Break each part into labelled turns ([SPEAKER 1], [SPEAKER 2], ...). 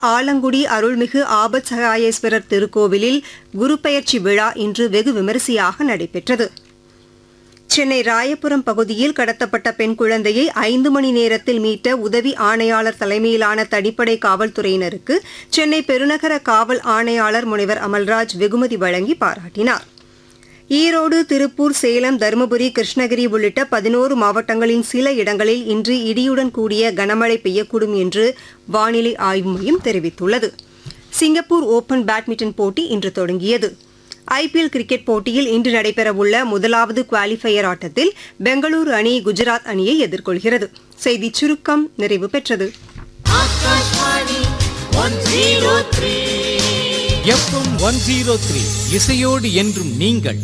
[SPEAKER 1] ஆலங்குடி அருள்மிகு ஆபத்சகாயேஸ்வரர் திருக்கோவிலில் குருபெயர்ச்சி விழா இன்று வெகு விமரிசையாக நடைபெற்றது சென்னை ராயபுரம் பகுதியில் கடத்தப்பட்ட பெண் குழந்தையை ஐந்து மணி நேரத்தில் மீட்ட உதவி ஆணையாளர் தலைமையிலான தனிப்படை காவல்துறையினருக்கு சென்னை பெருநகர காவல் ஆணையாளர் முனைவர் அமல்ராஜ் வெகுமதி வழங்கி பாராட்டினார் ஈரோடு திருப்பூர் சேலம் தருமபுரி கிருஷ்ணகிரி உள்ளிட்ட பதினோரு மாவட்டங்களின் சில இடங்களில் இன்று இடியுடன் கூடிய கனமழை பெய்யக்கூடும் என்று வானிலை ஆய்வு மையம் தெரிவித்துள்ளது சிங்கப்பூர் ஓபன் பேட்மிண்டன் போட்டி இன்று தொடங்கியது ஐபிஎல் கிரிக்கெட் போட்டியில் இன்று நடைபெறவுள்ள முதலாவது குவாலிஃபயர் ஆட்டத்தில் பெங்களூரு அணி குஜராத் அணியை எதிர்கொள்கிறது செய்திச் சுருக்கம் நிறைவு பெற்றது
[SPEAKER 2] எஃப்எம் ஒன் ஜீரோ த்ரீ இசையோடு என்றும் நீங்கள்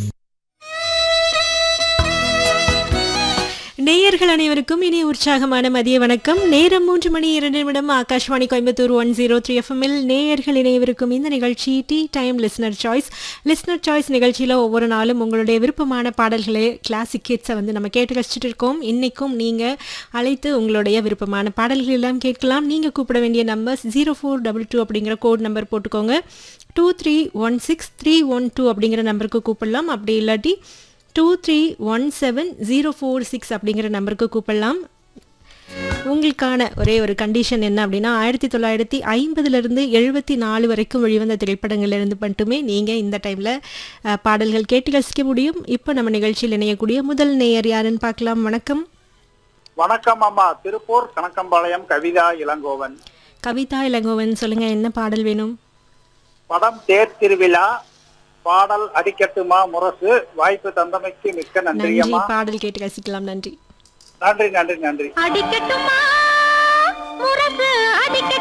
[SPEAKER 3] நேயர்கள் அனைவருக்கும் இனி உற்சாகமான மதிய வணக்கம் நேரம் மூன்று மணி இரண்டு நிமிடம் Akashvani Coimbatore one zero three எஃப்எம்மில் நேயர்கள் இணையவிருக்கும் இந்த நிகழ்ச்சி tea time listener choice listener choice நிகழ்ச்சியில் ஒவ்வொரு நாளும் உங்களுடைய விருப்பமான பாடல்களை கிளாசிக் கிட்ஸை வந்து நம்ம கேட்டு ரசிச்சுட்டு இருக்கோம் இன்னைக்கும் நீங்கள் அழைத்து உங்களுடைய விருப்பமான பாடல்கள் எல்லாம் கேட்கலாம் நீங்கள் கூப்பிட வேண்டிய number zero four double two அப்படிங்கிற கோட் நம்பர் போட்டுக்கோங்க two three one six three one two அப்படிங்கிற நம்பருக்கு கூப்பிடலாம் அப்படி இல்லாட்டி two three one seven zero four six அப்படிங்கிற நம்பருக்கு கூப்பிடலாம் உங்களுக்கான ஒரே ஒரு கண்டிஷன் என்ன அப்படின்னா ஆயிரத்தி தொள்ளாயிரத்தி ஐம்பதுலேருந்து எழுபத்தி நாலு வரைக்கும் வெளிவந்த திரைப்படங்கள்லேருந்து மட்டுமே நீங்கள் இந்த டைமில் பாடல்கள் கேட்டு ரசிக்க முடியும் இப்போ நம்ம நிகழ்ச்சியில் இணையக்கூடிய முதல் நேயர் யாருன்னு பார்க்கலாம் வணக்கம்
[SPEAKER 4] வணக்கம் அம்மா திருப்பூர் கணக்கம்பாளையம் கவிதா இளங்கோவன்
[SPEAKER 3] கவிதா இளங்கோவன் சொல்லுங்கள் என்ன பாடல் வேணும்
[SPEAKER 4] படம் தேர் திருவிழா பாடல் அடிக்கட்டுமா முரசு வாய்ப்பு தந்தமைக்கு மிக்க நன்றி
[SPEAKER 3] நன்றி
[SPEAKER 4] அம்மா
[SPEAKER 3] பாடல் கேட்டு ரசிக்கலாம் நன்றி
[SPEAKER 4] நன்றி நன்றி நன்றி
[SPEAKER 5] அடிக்கட்டுமா முரசு அடிக்க